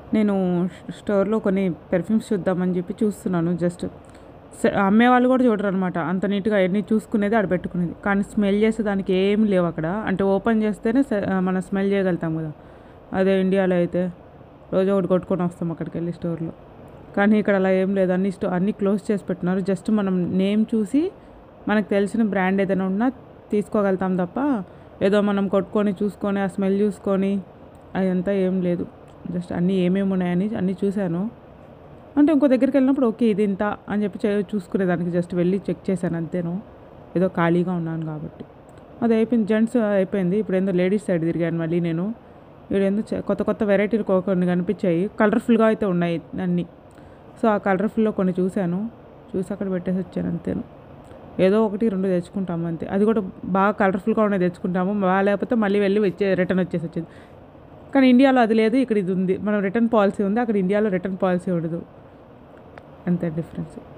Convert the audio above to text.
నేను స్టోర్లో కొన్ని పెర్ఫ్యూమ్స్ చూద్దామని చెప్పి చూస్తున్నాను జస్ట్ స- అమ్మే వాళ్ళు కూడా చూడరు అనమాట అంత నీట్గా ఎన్ని చూసుకునేది ఆడ పెట్టుకునేది కానీ స్మెల్ చేసే దానికి ఏం లేవు అక్కడ అంటే ఓపెన్ చేస్తేనే స- మనం స్మెల్ చేయగలుగుతాం కదా అదే ఇండియాలో అయితే రోజు ఒకటి కొట్టుకొని వస్తాం అక్కడికి వెళ్ళి స్టోర్లో కానీ ఇక్కడ అలా ఏం లేదు అన్ని స్టో అన్నీ క్లోజ్ చేసి పెట్టినారు జస్ట్ మనం నేమ్ చూసి మనకు తెలిసిన బ్రాండ్ ఏదైనా ఉన్నా తీసుకోగలుగుతాం తప్ప ఏదో మనం కొట్టుకొని చూసుకొని ఆ స్మెల్ చూసుకొని అదంతా ఏం లేదు జస్ట్ అన్నీ ఏమేమి ఉన్నాయని అన్నీ చూశాను అంటే ఇంకో దగ్గరికి వెళ్ళినప్పుడు ఓకే ఇది ఇంత అని చెప్పి చే- చూసుకునేదానికి జస్ట్ వెళ్ళి చెక్ చేశాను అంతేను ఏదో ఖాళీగా ఉన్నాను కాబట్టి అది అయిపోయింది జెంట్స్ అయిపోయింది ఇప్పుడు ఏందో లేడీస్ సైడ్ తిరిగాను మళ్ళీ నేను ఇక్కడ ఏందో చ- కొత్త కొత్త వెరైటీలు కొ- కొన్ని కనిపించాయి కలర్ఫుల్గా అయితే ఉన్నాయి అన్నీ సో ఆ కలర్ఫుల్లో కొన్ని చూశాను చూసి అక్కడ పెట్టేసి వచ్చాను అంతేను ఏదో ఒకటి రెండు తెచ్చుకుంటాము అంతే అది కూడా బాగా కలర్ఫుల్గా ఉన్నాయి తెచ్చుకుంటాము బాగా లేకపోతే మళ్ళీ వెళ్ళి వచ్చే రిటర్న్ వచ్చేసి వచ్చింది కానీ ఇండియాలో అది లేదు ఇక్కడ ఇది ఉంది మనం రిటర్న్ పాలసీ ఉంది అక్కడ ఇండియాలో రిటర్న్ పాలసీ ఉండదు అంతే డిఫరెన్స్